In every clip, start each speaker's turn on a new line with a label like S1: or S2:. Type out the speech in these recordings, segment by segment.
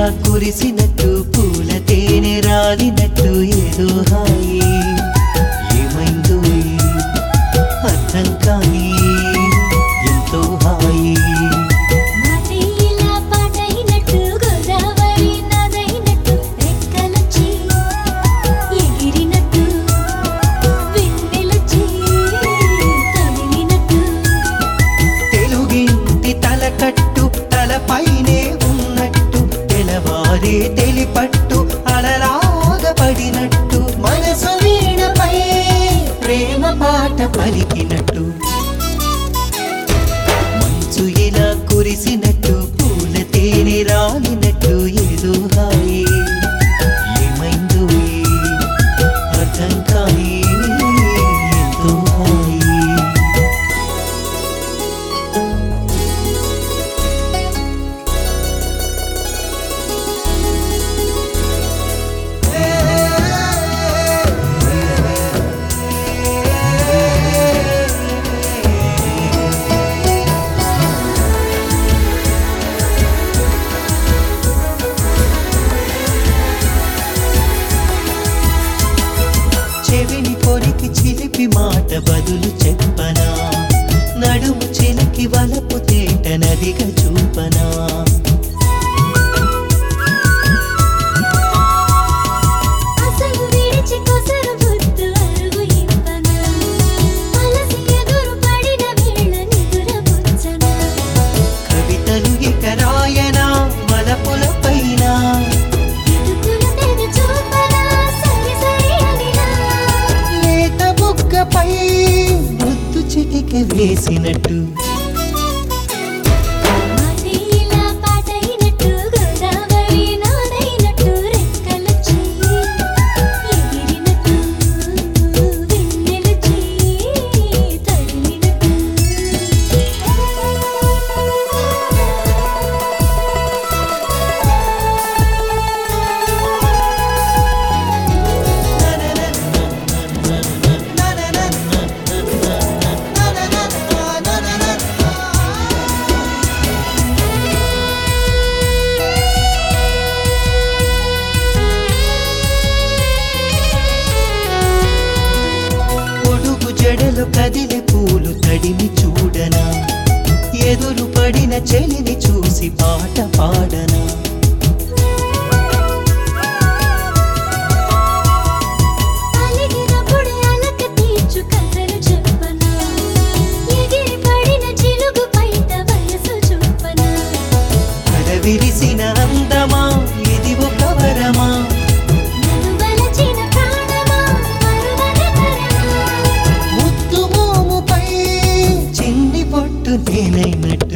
S1: ఇలా కురిసినట్టు పూల తేనె రాలినట్టు ఏదో హాయి ఏమైందో ఈ అర్థం కాని ఎంతో హాయి
S2: మాటే ఇలా పాటైనట్టు గోదావరి నదైనట్టు రెక్కలొచ్చి ఎగిరినట్టు వెన్నెలొచ్చి తొలిగినట్టు
S1: తెలుగింటి తలకట్టు తలపైనే ఉన్నట్టు తెలవారే తెలిపట్టు అలలాగ పడినట్టు మనసు వీణపై ప్రేమ పాట పలికినట్టు మంచు ఇలా కురిసినట్టు పూల తేనె రాలినట్టు ఏదో హాయి ఏమైందో ఈ అర్థం కాని ఎంతో హాయి చెవిని కొరికి చిలిపి మాట బదులు చెప్పనా నడుము చిలికి వలపు తేట నదిగా చూపనా
S2: అసలు విడిచి కొసరు బుద్ధు అరుగు ఇవ్వనా అలసి ఎదురు పడిన వేళ నిదురపుచ్చనా
S1: కవితలు ఇక రాయనా వలపుల పైన
S2: ఎదుగుల తెగ చూపనా సరి సరి అనినా
S1: లేత బుగ్గపై ముద్దు చిటిక వేసినట్టు
S2: మాటే ఇలా పాటైనట్టు గోదావరి నాదైనట్టు రెక్కలొచ్చి ఎగిరినట్టు వెన్నెలొచ్చి తడిమినట్టు
S1: పొడుగు జడలు కదిలి పూలు తడిమి చూడనా ఎదురు పడిన చెలిని చూసి పాట పాడనా
S2: అలిగినప్పుడు అలక తీర్చు కథలు చెప్పనా ఎగిరి పడిన చిలుగు బయట వయసు చూపనా
S1: కడ విరిసిన అందమా ఇది ఒక వరమా
S2: నన్ను వలచిన ప్రాణమా మరువని తరమా
S1: ముద్దు మోముపై చిన్ని పొట్టు నేనైనట్టు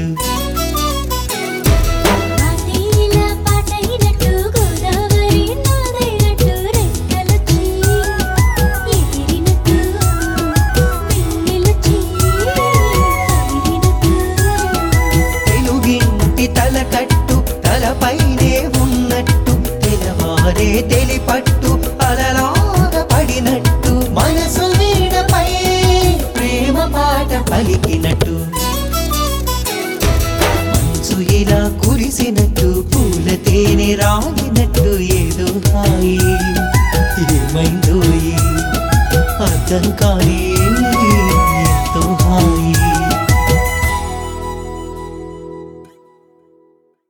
S2: మాటే ఇలా పాటైనట్టు గోదావరి నాదైనట్టు రెక్కలొచ్చి ఎగిరినట్టు వెన్నెలొచ్చి తగిలినట్టు
S1: తెలుగింటి తలకట్టు తలపైనే ఉన్నట్టు తెలవారే తెలిపట్టు అలలాగా పడినట్టు మనసు వీడపై ప్రేమ పాట పలికినట్టు మంచు ఇలా కురిసినట్టు పూల తేనె రాలినట్టు ఏదో హాయి ఏమైందో ఈ అర్థం కానీ